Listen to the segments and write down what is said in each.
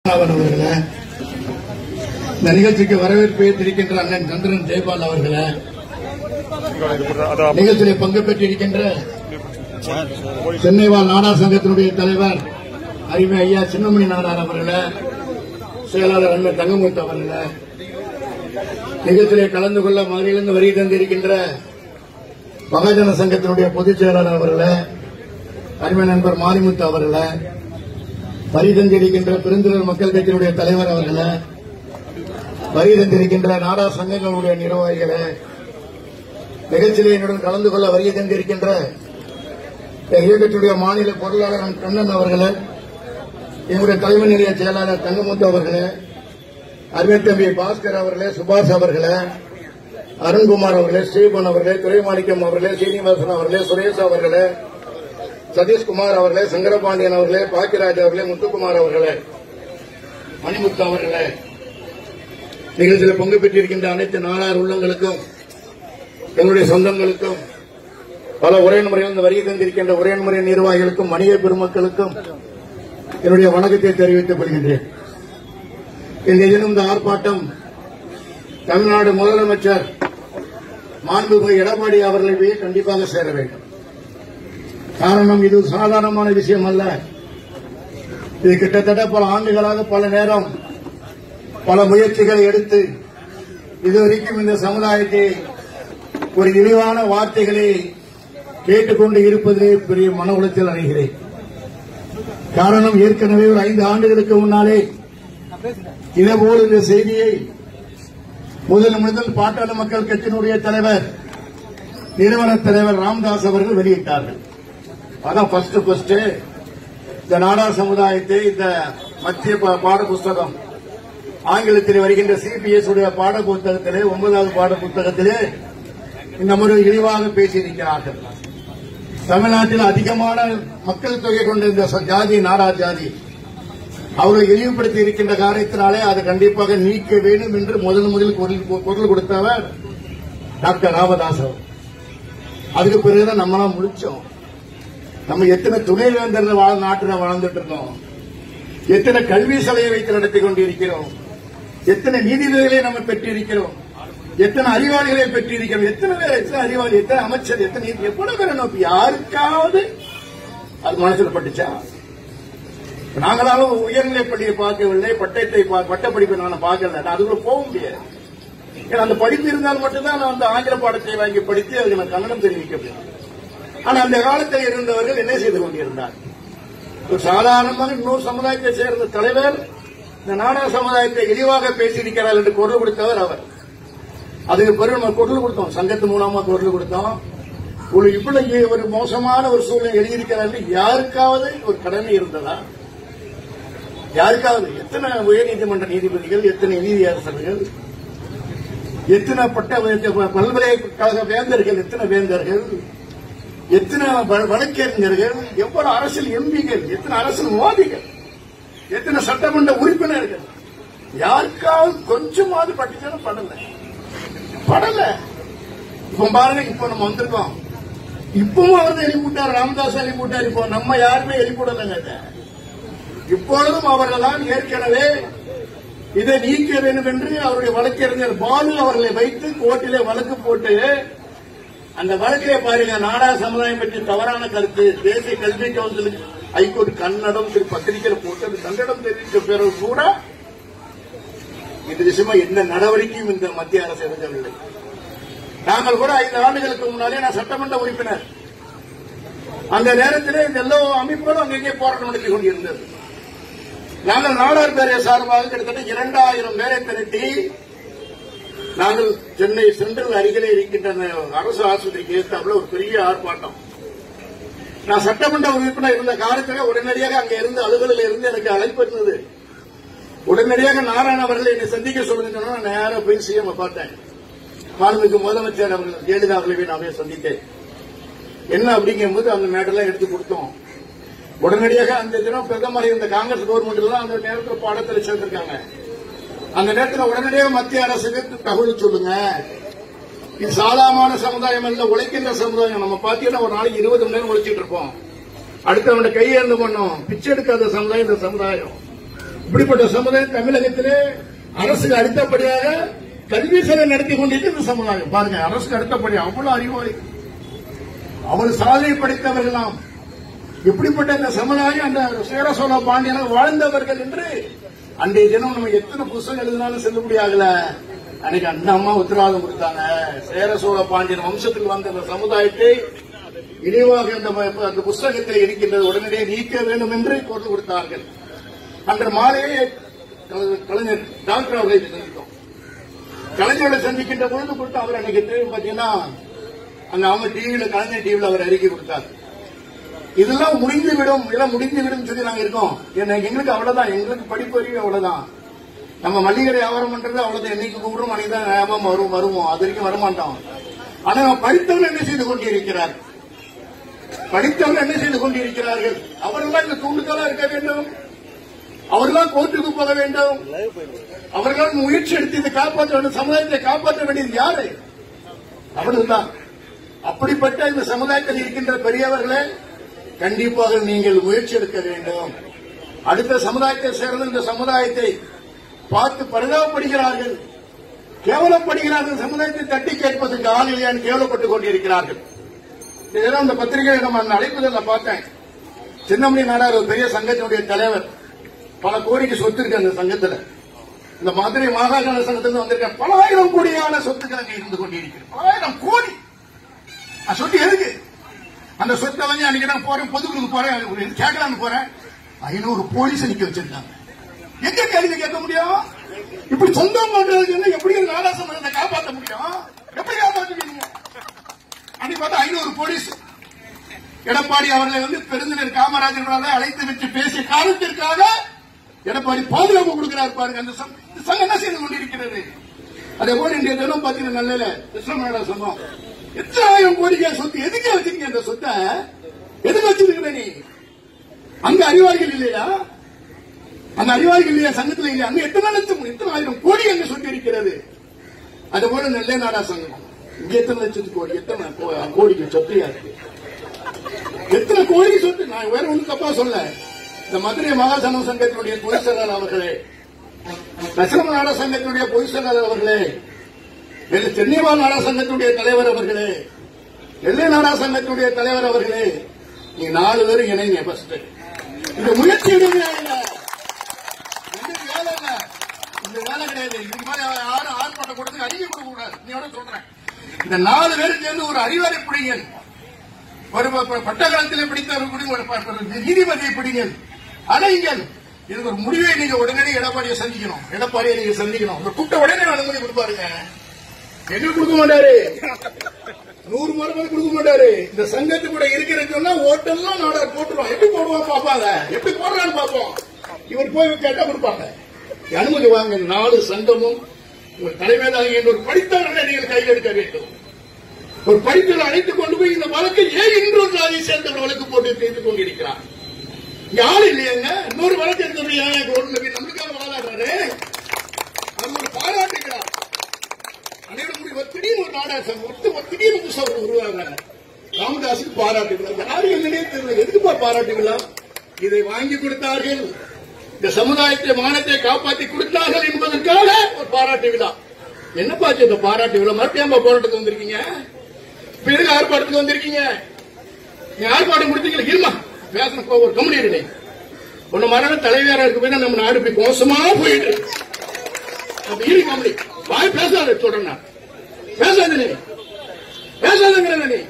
அவன் அவர்களே இந்த நிகழ்ச்சிக்கு வரவேற்பு ஏற்றிருக்கின்ற அண்ணன் சந்திரன் ஜெயபால் அவர்களே நிகழ்ச்சியிலே பங்கு பெற்றிருக்கின்ற சென்னைவாழ் நாடார் சங்கத்தினுடைய தலைவர் அறிவை ஐயா சின்னமணி நாடார் அவர்களே செயலாளர் அண்ணன் தங்கமுத்து அவர்களே நிகழ்ச்சியிலே கலந்து கொள்ள மதுரையிலிருந்து வருகை தந்திருக்கின்ற மகாஜன சங்கத்தினுடைய பொதுச் செயலாளர் அவர்களே அருமை நண்பர் மாரிமுத்து அவர்களே வரி தந்திருக்கின்ற பெருந்திரர் மக்கள் கட்சியினுடைய தலைவர் அவர்களே வரி தந்திருக்கின்ற நாடா சங்கங்களுடைய நிர்வாகிகளே நிகழ்ச்சியில் என்னுடன் கலந்து கொள்ள வருகை தந்திருக்கின்ற இந்த இயக்கத்துடைய மாநில பொருளாளர் அண்ணன் கண்ணன் அவர்களே எங்களுடைய தலைமை நிலைய செயலாளர் தங்கமுத்து அவர்களே அருமை தம்பி பாஸ்கர் அவர்களே சுபாஷ் அவர்களே அருண்குமார் அவர்களே ஸ்ரீபன் அவர்களே துரைமாணிக்கம் அவர்களே சீனிவாசன் அவர்களே சுரேஷ் அவர்களே சதீஷ்குமார் அவர்களே சங்கரபாண்டியன் அவர்களே பாக்கியராஜ் அவர்களே முத்துக்குமார் அவர்களே மணிமுத்து அவர்களே நிகழ்ச்சியில் பங்கு பெற்றிருக்கின்ற அனைத்து நாளார் உள்ளங்களுக்கும் எங்களுடைய சொந்தங்களுக்கும் பல உரைமுறையில் வருகை தந்திருக்கின்ற உரைமுறை நிர்வாகிகளுக்கும் வணிக பெருமக்களுக்கும் என்னுடைய வணக்கத்தை தெரிவித்துக் கொள்கின்றேன் இந்த தினம் இந்த ஆர்ப்பாட்டம் தமிழ்நாடு முதலமைச்சர் மாண்புமிகு எடப்பாடி அவர்களை போய் கண்டிப்பாக சேர வேண்டும் காரணம் இது சாதாரணமான விஷயம் அல்ல இது கிட்டத்தட்ட பல ஆண்டுகளாக பல நேரம் பல முயற்சிகளை எடுத்து இதுவரைக்கும் இந்த சமுதாயத்தை ஒரு இழிவான வார்த்தைகளை கேட்டுக்கொண்டு இருப்பதிலே பெரிய மன உளைச்சல் அடைகிறேன் காரணம் ஏற்கனவே ஒரு ஐந்து ஆண்டுகளுக்கு முன்னாலே இதேபோல் இந்த செய்தியை முதல் முதல் பாட்டாளி மக்கள் கட்சியினுடைய தலைவர் நிறுவன தலைவர் ராம்தாஸ் அவர்கள் வெளியிட்டார்கள் அதான் ஃபர்ஸ்ட் ஃபர்ஸ்ட் இந்த நாடார் சமுதாயத்தை இந்த மத்திய பா- பாட புஸ்தகம் ஆங்கிலத்தில் வருகின்ற சிபிஎஸ் உடைய பாட புத்தகத்திலே ஒன்பதாவது பாட புத்தகத்திலே இந்த முறை இழிவாக பேசியிருக்கிறார்கள் தமிழ்நாட்டில் அதிகமான மக்கள் தொகை கொண்ட இந்த ச- ஜாதி நாடார் ஜாதி அவர்களை இழிவுபடுத்தி இருக்கின்ற காரியத்தினாலே அதை கண்டிப்பாக நீக்க வேண்டும் என்று முதல் முதல் குரல் குரல் கொடுத்தவர் டாக்டர் ராமதாஸ் அவர் அதுக்கு பிறகுதான் நம்மளாம் முடிச்சோம் நம்ம எத்தனை துணைவேந்தர்கள் வாழ் நாட்டில் வாழ்ந்துட்டு இருக்கோம் எத்தனை கல்வி சலையை வைத்து நடத்தி கொண்டிருக்கிறோம் எத்தனை நீதிபதிகளை நம்ம பெற்றிருக்கிறோம் எத்தனை அறிவாளிகளை பெற்றிருக்கிறோம் எத்தனை பேர் எத்தனை அறிவாளி எத்தனை அமைச்சர் எத்தனை நீதி- எவ்வளவு பேர் நோக்கி யாருக்காவது அது மனசுல பட்டுச்சா நாங்களாலும் உயர்நிலை பள்ளியை பார்க்கவில்லை பட்டத்தை பா- பட்டப்படிப்பை நான் பார்க்கல நான் அதுக்குள்ள போக முடியாது ஏன்னா அந்த படிப்பு இருந்தால் மட்டும்தான் நான் அந்த ஆங்கில பாடத்தை வாங்கி படித்து அதுக்கு நான் கன்னடம் தெரிவிக்க முடியும் ஆனா அந்த காலத்தில் இருந்தவர்கள் என்ன செய்து கொண்டிருந்தார் ஒரு சாதாரணமாக இன்னொரு சமுதாயத்தை சேர்ந்த தலைவர் இந்த நாடக சமுதாயத்தை இழிவாக பேசியிருக்கிறார் என்று குரல் கொடுத்தவர் அவர் அதுக்கு பிறகு நம்ம குரல் கொடுத்தோம் சங்கத்து மூலமா குரல் கொடுத்தோம் ஒரு இவ்வளவு ஒரு மோசமான ஒரு சூழ்நிலை எழுதியிருக்கிறார் என்று யாருக்காவது ஒரு கடமை இருந்ததா யாருக்காவது எத்தனை உயர்நீதிமன்ற நீதிபதிகள் எத்தனை நீதியரசர்கள் எத்தனை பட்ட பல்கலைக்கழக வேந்தர்கள் எத்தனை வேந்தர்கள் எத்தனை வ- வழக்கறிஞர்கள் எவ்வளவு அரசியல் எம்பிகள் எத்தனை அரசியல் மோதிகள் எத்தனை சட்டமன்ற உறுப்பினர்கள் யாருக்காவது கொஞ்சமாவது பட்டுச்சாலும் படல படல இப்ப பாருங்க இப்ப நம்ம வந்திருக்கோம் இப்பவும் அவர் எழுப்பிவிட்டார் ராமதாஸ் எழுப்பிவிட்டார் இப்போ நம்ம யாருமே எழுப்பிவிடலைங்க இதை. இப்பொழுதும் அவர்கள் தான் ஏற்கனவே இதை நீக்க வேண்டும் என்று அவருடைய வழக்கறிஞர் பாலு அவர்களை வைத்து கோர்ட்டிலே வழக்கு போட்டு அந்த வழக்கிலே பாருங்க நாடா சமுதாயம் பற்றி தவறான கருத்து தேசிய கல்வி கவுன்சில் ஹைகோர்ட் கன்னடம் திரு பத்திரிகையில் போட்டு அது கன்னடம் தெரிவித்த பிறகு கூட இது விஷயமா எந்த நடவடிக்கையும் இந்த மத்திய அரசு எடுக்கவில்லை நாங்கள் கூட ஐந்து ஆண்டுகளுக்கு முன்னாலே நான் சட்டமன்ற உறுப்பினர் அந்த நேரத்திலே இந்த எல்லா அமைப்புகளும் அங்கங்கே போராட்டம் நடத்தி கொண்டிருந்தது நாங்கள் நாடார் பேரை சார்பாக கிட்டத்தட்ட இரண்டாயிரம் பேரை திரட்டி நாங்கள் சென்னை சென்ட்ரல் அருகிலே இருக்கின்ற அந்த அரசு ஆஸ்பத்திரிக்கு ஏற்றாப்புல ஒரு பெரிய ஆர்ப்பாட்டம் நான் சட்டமன்ற உறுப்பினர் இருந்த காலத்தில் உடனடியாக அங்க இருந்து அலுவலில் இருந்து எனக்கு அழைப்பு இருந்தது உடனடியாக நாராயண அவர்களை என்னை சந்திக்க சொல்லுங்க சொன்னா நான் நேரா போய் சிஎம் பார்த்தேன் மாண்புமிகு முதலமைச்சர் அவர்கள் ஜெயலலிதா அவர்களை போய் நான் போய் சந்தித்தேன் என்ன அப்படிங்கும்போது அந்த மேடெல்லாம் எடுத்து கொடுத்தோம் உடனடியாக அந்த தினம் பிரதமர் இருந்த காங்கிரஸ் கவர்மெண்ட் எல்லாம் அந்த நேரத்தில் பாடத்தில் சேர்ந்திருக்காங்க அந்த நேரத்தில் உடனடியாக மத்திய அரசுக்கு தகவல் சொல்லுங்க இது சாதாரண சமுதாயம் அல்ல உழைக்கின்ற சமுதாயம் நம்ம பாத்தீங்கன்னா ஒரு நாளைக்கு இருபது மணி நேரம் உழைச்சிட்டு இருப்போம் அடுத்தவன கையேந்து பண்ணோம் பிச்சை எடுக்காத சமுதாயம் இந்த சமுதாயம் இப்படிப்பட்ட சமுதாயம் தமிழகத்திலே அரசுக்கு அடுத்தபடியாக கல்வி சேவை நடத்தி கொண்டிருக்கிற சமுதாயம் பாருங்க அரசுக்கு அடுத்தபடி அவ்வளவு அறிவாளி அவ்வளவு சாதனை படைத்தவர்கள் நாம் இப்படிப்பட்ட இந்த சமுதாயம் அந்த சேர சோழ பாண்டியனாக வாழ்ந்தவர்கள் என்று அன்றைய தினம் நம்ம எத்தனை புத்தகம் எழுதினாலும் செல்லுபடியாகல அன்னைக்கு அந்த அம்மா உத்தரவாதம் கொடுத்தாங்க சேர சோழ பாண்டியன் வம்சத்தில் வந்த அந்த சமுதாயத்தை இழிவாக அந்த ம- அந்த புஸ்தகத்தில் இருக்கின்றது உடனடியே நீக்க வேண்டும் என்று குரல் கொடுத்தார்கள் அன்று மாலையே கல- கலைஞர் டாக்டர் அவர்களை சந்தித்தோம் கலைஞர்களை சந்திக்கின்ற பொழுது கொடுத்து அவர் அன்னைக்கு தெரியும் பாத்தீங்கன்னா அந்த அவங்க டிவியில கலைஞர் டிவியில அவர் அறிக்கை கொடுத்தார் இதெல்லாம் முடிந்து விடும் இதெல்லாம் முடிந்து விடும் சொல்லி நாங்க இருக்கோம் ஏன்னா எங்களுக்கு அவ்வளவுதான் எங்களுக்கு படிப்பறிவு அவ்வளவுதான் நம்ம மல்லிகை வியாபாரம் பண்றது அவ்வளவுதான் என்னைக்கு கூப்பிடுறோம் அன்னைக்கு தான் வியாபாரம் வரும் வருவோம் அது வரைக்கும் வரமாட்டோம் ஆனா நம்ம படித்தவர்கள் என்ன செய்து கொண்டிருக்கிறார் படித்தவர்கள் என்ன செய்து கொண்டிருக்கிறார்கள் அவர்கள்லாம் இந்த தூண்டுதலா இருக்க வேண்டும் அவர்கள்லாம் கோர்ட்டுக்கு போக வேண்டும் அவர்கள் முயற்சி எடுத்து இதை காப்பாற்ற வேண்டும் சமுதாயத்தை காப்பாற்ற வேண்டியது யாரு அவர்கள்தான் அப்படிப்பட்ட இந்த சமுதாயத்தில் இருக்கின்ற பெரியவர்களே கண்டிப்பாக நீங்கள் முயற்சி எடுக்க வேண்டும் அடுத்த சமுதாயத்தை சேர்ந்த இந்த சமுதாயத்தை பார்த்து பரிதாபப்படுகிறார்கள் கேவலப்படுகிறார்கள் சமுதாயத்தை தட்டி கேட்பதற்கு ஆள் இல்லையான்னு கேவலப்பட்டுக் கொண்டிருக்கிறார்கள் இதெல்லாம் அந்த பத்திரிகையை நம்ம அந்த அழைப்புதல்ல பார்த்தேன் சின்னமணி நாடார் ஒரு பெரிய சங்கத்தினுடைய தலைவர் பல கோடிக்கு சொத்து இருக்கு அந்த சங்கத்துல இந்த மதுரை மாகாண சங்கத்துல வந்திருக்க பல ஆயிரம் கோடியான சொத்துக்கள் அங்கே இருந்து கொண்டிருக்கிறது பல ஆயிரம் கோடி அந்த சொத்து எதுக்கு அந்த சொத்தை வந்து அன்னைக்கு நான் போறேன் பொதுக்குழுக்கு போறேன் ஒரு இது கேட்கலான்னு போறேன் ஐநூறு போலீஸ் நிக்க வச்சிருக்காங்க எங்க கேள்வி கேட்க முடியும் இப்படி சொந்தம் பண்றதுக்கு என்ன எப்படி ஒரு நாடாசமத்தை காப்பாற்ற முடியும் எப்படி காப்பாற்றுவீங்க அன்னைக்கு பார்த்தா ஐநூறு போலீஸ் எடப்பாடி அவர்களை வந்து பெருந்தினர் காமராஜர்களால் அழைத்து விட்டு பேசிய காலத்திற்காக எடப்பாடி பாதுகாப்பு கொடுக்கிறார் பாருங்க அந்த சங்கம் இந்த சங்கம் என்ன செய்து கொண்டிருக்கிறது அதே போல இன்றைய தினம் பாத்தீங்கன்னா நல்ல கிருஷ்ணமேடா சங்கம் எத்தனை ஆயிரம் கோடிக்கா சொத்து எதுக்கு வச்சிருக்கீங்க அந்த சொத்தை எதுக்கு வச்சிருக்கிற நீ அங்க அறிவாளிகள் இல்லையா அந்த அறிவாளிகள் இல்லையா சங்கத்துல இல்லையா அங்க எத்தனை லட்சம் எத்தனை ஆயிரம் கோடி அங்க சொத்து இருக்கிறது அது போல நெல்லை நாடா சங்கம் இங்க எத்தனை லட்சத்து கோடி எத்தனை கோ- கோடிக்கு சொத்தையா இருக்கு எத்தனை கோடி சொத்து நான் வேற ஒண்ணு தப்பா சொல்ல இந்த மதுரை மகாசன சங்கத்தினுடைய பொதுச் செயலாளர் அவர்களே தசரம நாட சங்கத்தினுடைய பொதுச் செயலாளர் அவர்களே எல்லை சென்னிவா நாடா சங்கத்தினுடைய தலைவர் அவர்களே எல்லை நாடா சங்கத்தினுடைய தலைவர் அவர்களே நீங்க நாலு பேரும் இணைங்க ஃபர்ஸ்ட் இந்த முயற்சி எடுங்க இல்ல இந்த வேலை இல்ல இந்த வேலை கிடையாது இதுக்கு மேல யாரும் ஆர்ப்பாட்டம் கொடுத்து அறிக்கை கொடுக்க கூடாது நீ சொல்றேன் இந்த நாலு பேரும் சேர்ந்து ஒரு அறிவாளி பிடிங்கள் ஒரு ப- ப- பட்டக்காலத்தில் பிடித்தவர்கள் ஒரு ப- ப- நீதிபதியை பிடிங்கள் அடையுங்கள் இதுக்கு ஒரு முடிவை நீங்க உடனடி எடப்பாடியை சந்திக்கணும் எடப்பாடியை நீங்க சந்திக்கணும் இந்த கூட்ட உடனே அனுமதி கொடுப்பாருங்க எங்களுக்கு கொடுக்க மாட்டாரு நூறு முறை கூட கொடுக்க மாட்டாரு இந்த சங்கத்து கூட இருக்கிறது சொன்னா ஓட்டெல்லாம் நாடார் போட்டுருவோம் எப்படி போடுவான் பாப்பாங்க எப்படி போடுறான்னு பாப்போம் இவர் போய் கேட்டா கொடுப்பாங்க அனுமதி வாங்க நாலு சங்கமும் உங்கள் தலைமையிலாக என்ற ஒரு படித்தவர்களை நீங்கள் கையில் எடுக்க வேண்டும் ஒரு படித்தவரை அழைத்துக் கொண்டு போய் இந்த வழக்கை ஏன் இன்னொரு ஜாதியை சேர்ந்தவர் வழக்கு போட்டு செய்து கொண்டிருக்கிறார் இங்க ஆள் இல்லையாங்க இன்னொரு வழக்கு எடுத்தவர் ஏன் ரோட்ல போய் நம்மளுக்காக வாதாடுறாரு அவர் ஒரு பாராட்டுகிறார் அனைவரும் கூடி ஒரு திடீர்னு ஒரு நாடகம் மொத்தம் ஒரு திடீர்னு புதுசாக உருவாங்க ராமதாஸுக்கு பாராட்டுகிறார் யாரு என்னன்னே தெரியல எதுக்குப்பா பாராட்டுகிறார் இதை வாங்கி கொடுத்தார்கள் இந்த சமுதாயத்தை மானத்தை காப்பாற்றி கொடுத்தார்கள் என்பதற்காக ஒரு பாராட்டு விழா என்னப்பா ஆச்சு இந்த பாராட்டு விழா மறுபடியும் போராட்டத்துக்கு வந்திருக்கீங்க இப்ப எதுக்கு ஆர்ப்பாட்டத்துக்கு வந்திருக்கீங்க நீ ஆர்ப்பாட்டம் கொடுத்தீங்களா இருமா பேசணும் ஒரு கம்பெனி இருக்கு உன்ன மரண தலைவரா இருக்கு போய் நம்ம நாடு இப்படி மோசமா போயிட்டு இருக்கு. அப்ப இரு கம்பெனி வாய் பேசாத சொல்றேன் நான். பேசாத நீ பேசாதங்கிற நீ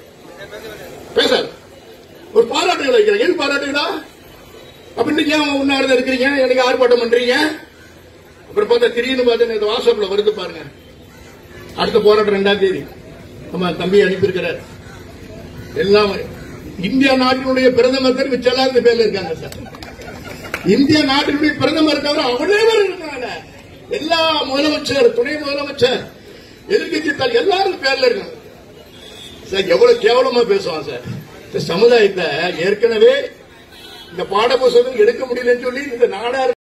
பேசாத ஒரு பாராட்டுகளை வைக்கிறேன் எது பாராட்டுகளா அப்ப இன்னைக்கு ஏன் உண்ணாவிரதம் இருக்கிறீங்க எனக்கு ஆர்ப்பாட்டம் பண்றீங்க அப்புறம் பார்த்தா திடீர்னு பார்த்தா இந்த வாட்ஸ்அப்ல வருது பாருங்க அடுத்த போராட்டம் ரெண்டாம் தேதி நம்ம தம்பி அனுப்பியிருக்கிறார் எல்லாம் இந்திய நாட்டினுடைய பிரதமர் பேர் மிச்சலாந்த பேர்ல இருக்காங்க சார் இந்திய நாட்டினுடைய பிரதமர் தவிர அனைவரும் இருக்காங்க எல்லா முதலமைச்சர் துணை முதலமைச்சர் எதிர்கட்சி தலைவர் எல்லாரும் பேர்ல இருக்காங்க சார் எவ்வளவு கேவலமா பேசுவான் சார் இந்த சமுதாயத்தை ஏற்கனவே இந்த பாடப்புத்தகம் எடுக்க முடியலன்னு சொல்லி இந்த நாடார்